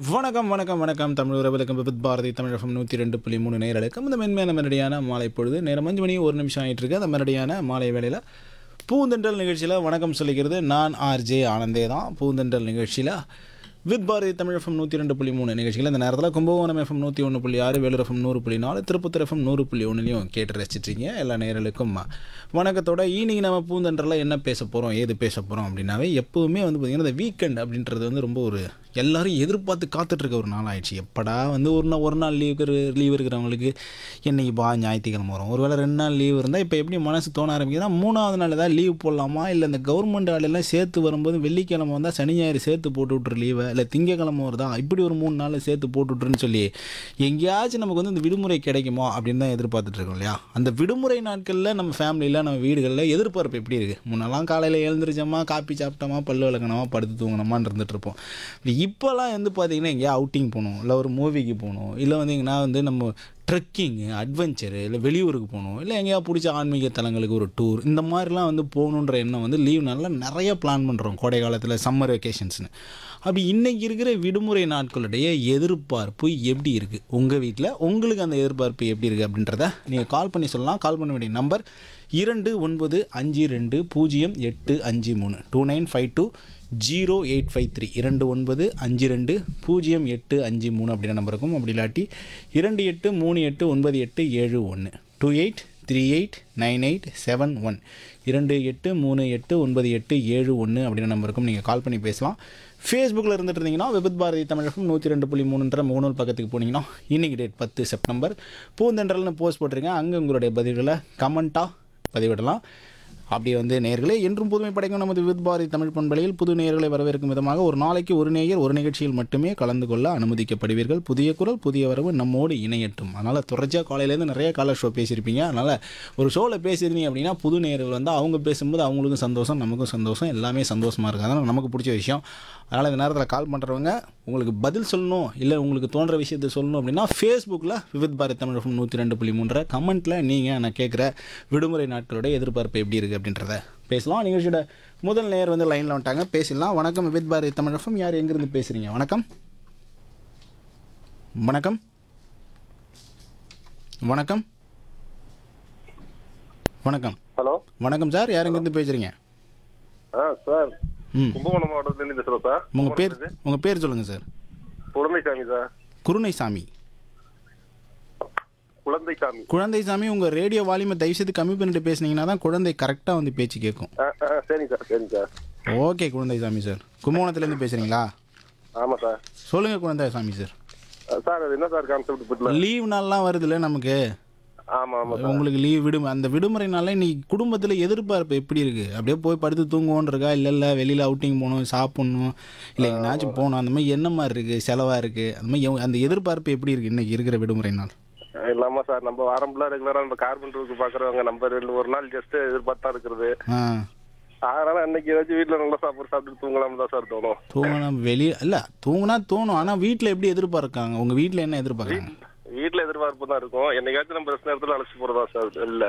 வணக்கம் வணக்கம் வணக்கம் தமிழ் உறவுகளுக்கும் விபத் பாரதி தமிழகம் நூற்றி ரெண்டு புள்ளி மூணு நேரலுக்கும் இந்த மென்மையான மெரடியான மாலை பொழுது நேரம் அஞ்சு மணி ஒரு நிமிஷம் ஆகிட்டு இருக்கு அந்த மெரடியான மாலை வேளையில் பூந்தென்றல் நிகழ்ச்சியில் வணக்கம் சொல்லிக்கிறது நான் ஆர்ஜே ஆனந்தே தான் பூந்தென்றல் நிகழ்ச்சியில் வித் பாரதி தமிழ் எஃப்எம் நூற்றி ரெண்டு புள்ளி மூணு நிகழ்ச்சிகள் இந்த நேரத்தில் கும்பகோணம் எஃப்எம் நூற்றி ஒன்று புள்ளி ஆறு வேலூர் எஃப்எம் நூறு புள்ளி நாலு திருப்பத்தூர் எஃப்எம் நூறு புள்ளி ஒன்றுலையும் கேட்டு ரசிச்சிட்ருக்கீங்க எல்லா நேரலுக்கும் வணக்கத்தோட ஈனிங் நம்ம பூந்தென்றலில் என்ன பேச போகிறோம் ஏது பேச போகிறோம் அப்படின்னாவே எப்போவுமே வந்து பார்த்திங்கன்னா இந்த வீக்கெண்ட் அப்படின்றது வந்து ரொம்ப ஒரு எல்லாரும் எதிர்பார்த்து காத்துட்ருக்க ஒரு நாள் ஆயிடுச்சு எப்படா வந்து ஒரு நாள் ஒரு நாள் லீவ் லீவ் இருக்கிறவங்களுக்கு என்னைக்கு பா ஞாயிற்றுக்கிழமை வரும் ஒருவேளை ரெண்டு நாள் லீவ் இருந்தால் இப்போ எப்படி மனசு தோண ஆரம்பிக்குதுன்னா மூணாவது நாள் ஏதாவது லீவ் போடலாமா இல்லை இந்த கவர்மெண்ட் வேலையெல்லாம் சேர்த்து வரும்போது வெள்ளிக்கிழமை வந்தால் சனி ஞாயிறு சேர்த்து போட்டு விட்ரு லீவை இல்லை திங்கக்கிழமை வருதா இப்படி ஒரு மூணு நாள் சேர்த்து போட்டு விட்ருன்னு சொல்லி எங்கேயாச்சும் நமக்கு வந்து இந்த விடுமுறை கிடைக்குமா அப்படின்னு தான் எதிர்பார்த்துட்டு இருக்கோம் இல்லையா அந்த விடுமுறை நாட்களில் நம்ம ஃபேமிலியில் நம்ம வீடுகளில் எதிர்பார்ப்பு எப்படி இருக்குது முன்னெல்லாம் காலையில் எழுந்திரிச்சோமா காப்பி சாப்பிட்டோமா பல்லு விளக்கணுமா படுத்து தூங்கணுமான்னு இருந்துட்டு இருப்போம் இப்போல்லாம் வந்து பார்த்தீங்கன்னா எங்கேயா அவுட்டிங் போகணும் இல்லை ஒரு மூவிக்கு போகணும் இல்லை வந்து எங்கன்னா வந்து நம்ம ட்ரெக்கிங்கு அட்வென்ச்சரு இல்லை வெளியூருக்கு போகணும் இல்லை எங்கேயா பிடிச்ச ஆன்மீக தலங்களுக்கு ஒரு டூர் இந்த மாதிரிலாம் வந்து போகணுன்ற எண்ணம் வந்து லீவ் நாளில் நிறைய பிளான் பண்ணுறோம் கோடை காலத்தில் சம்மர் வெக்கேஷன்ஸ்னு அப்படி இன்றைக்கி இருக்கிற விடுமுறை நாட்களுடைய எதிர்பார்ப்பு எப்படி இருக்குது உங்கள் வீட்டில் உங்களுக்கு அந்த எதிர்பார்ப்பு எப்படி இருக்குது அப்படின்றத நீங்கள் கால் பண்ணி சொல்லலாம் கால் பண்ண வேண்டிய நம்பர் இரண்டு ஒன்பது அஞ்சு ரெண்டு பூஜ்ஜியம் எட்டு அஞ்சு மூணு two nine five two zero eight five three இரண்டு ஒன்பது அஞ்சு ரெண்டு பூஜ்ஜியம் எட்டு அஞ்சு மூணு அப்படின்ற நம்பர் இருக்கும் அப்படி இல்லாட்டி இரண்டு எட்டு மூணு எட்டு ஒன்பது எட்டு ஏழு ஒன்று two eight three eight nine eight seven one இரண்டு எட்டு மூணு எட்டு ஒன்பது எட்டு ஏழு ஒன்று அப்படின்ற நம்பருக்கும் நீங்கள் கால் பண்ணி பேசலாம் ஃபேஸ்புக்கில் இருந்துட்டு இருந்தீங்கன்னா விபத் பாரதி தமிழகம் நூற்றி ரெண்டு புள்ளி மூணுன்ற முகநூல் பக்கத்துக்கு போனீங்கன்னா இன்னைக்கு டேட் பத்து செப்டம்பர் பூந்தென்றல்னு போஸ்ட் போட்டிருக்கேன் அங்கே உங்களுடைய பதில்களை கமெண்ட்டாக பதிவிடலாம் அப்படி வந்து நேயர்களே என்றும் புதுமை படைக்கும் நமது வித் பாரதி தமிழ் பண்பலையில் புது நேயர்களை வரவேற்கும் விதமாக ஒரு நாளைக்கு ஒரு நேயர் ஒரு நிகழ்ச்சியில் மட்டுமே கலந்து கொள்ள அனுமதிக்கப்படுவீர்கள் புதிய குரல் புதிய வரவு நம்மோடு இணையட்டும் அதனால் தொடர்ச்சியாக காலையிலேருந்து நிறைய காலர் ஷோ பேசியிருப்பீங்க அதனால் ஒரு ஷோவில் பேசியிருந்தீங்க அப்படின்னா புது நேயர்கள் வந்து அவங்க பேசும்போது அவங்களுக்கும் சந்தோஷம் நமக்கும் சந்தோஷம் எல்லாமே சந்தோஷமாக இருக்குது அதனால் நமக்கு பிடிச்ச விஷயம் அதனால் இந்த நேரத்தில் கால் பண்ணுறவங்க உங்களுக்கு பதில் சொல்லணும் இல்லை உங்களுக்கு தோன்ற விஷயத்தை சொல்லணும் அப்படின்னா ஃபேஸ்புக்கில் விவித் பாரத் தமிழ் நூற்றி ரெண்டு புள்ளி மூன்றரை கமெண்ட்டில் நீங்கள் நான் கேட்குற விடுமுறை நாட்களோட எதிர்பார்ப்பு எப்படி இருக்குது அப்படின்றத பேசலாம் நிகழ்ச்சியோட முதல் நேர் வந்து லைனில் வந்துட்டாங்க பேசிடலாம் வணக்கம் விவித் பாரதி தமிழகம் யார் எங்கேருந்து பேசுகிறீங்க வணக்கம் வணக்கம் வணக்கம் வணக்கம் ஹலோ வணக்கம் சார் யார் எங்கேருந்து பேசுகிறீங்க ஆ சார் ம் கும்பகோணம் மாவட்டத்துலேருந்து பேசுகிறோம் சார் உங்கள் பேர் உங்கள் பேர் சொல்லுங்கள் சார் குழந்தைசாமி சார் குருணைசாமி குழந்தைசாமி குழந்தைசாமி உங்கள் ரேடியோ வால்யூமை தயவுசெய்து கம்மி பண்ணிட்டு பேசுனீங்கன்னா தான் குழந்தை கரெக்டாக வந்து பேச்சு கேட்கும் ஆ ஆ சரிங்க சார் சரிங்க சார் ஓகே குழந்தைசாமி சார் கும்பகோணத்துலேருந்து பேசுகிறீங்களா ஆமாம் சார் சொல்லுங்கள் குழந்தைசாமி சார் ஆ, சார் அது என்ன சார் கான்செப்ட் பற்றில லீவ் நாள்லாம் வருதுல்ல நமக்கு ஆமாம் ஆமாம் சார் உங்களுக்கு லீவ் விடும் அந்த விடுமுறை நாளில் இன்னைக்கு குடும்பத்தில் எதிர்பார்ப்பு எப்படி இருக்குது அப்படியே போய் படுத்து தூங்குவோன்னு இருக்கா இல்லை இல்லை வெளியில் அவுட்டிங் போகணும் சாப்பிட்ணும் இல்லை எங்கேனாச்சும் போகணும் அந்த மாதிரி என்ன மாதிரி இருக்குது செலவாக இருக்குது அந்த மாதிரி எவ்- அந்த எதிர்பார்ப்பு எப்படி இருக்குது இன்னைக்கு இருக்கிற விடுமுறை நாள் இல்லாமல் சார் நம்ம வாரம்ல ரெகுலராக நம்ம கார்பெண்டருக்கு பார்க்குறவங்க நம்ம ரெண்டு ஒரு நாள் ஜஸ்ட் எதிர்பார்த்தா இருக்கிறது ஆ அதனால அன்னைக்கு ஏதாச்சும் வீட்டில் நல்லா சாப்பிட்டு சாப்பிட்டு தூங்கலாம்னு தான் சார் தோணும் தூங்கினா வெளியே இல்லை தூங்கினா தோணும் ஆனால் வீட்டில் எப்படி எதிர்பார்க்காங்க உங்கள் வீட்டில் என்ன எதிர்பார்க்காங்க வீட்டில் எதிர்பார்ப்பு தான் இருக்கும் என்னைக்காச்சும் நம்ம ரெஸ்ட் நேரத்தில் அழைச்சி போகிறதா சார் இல்லை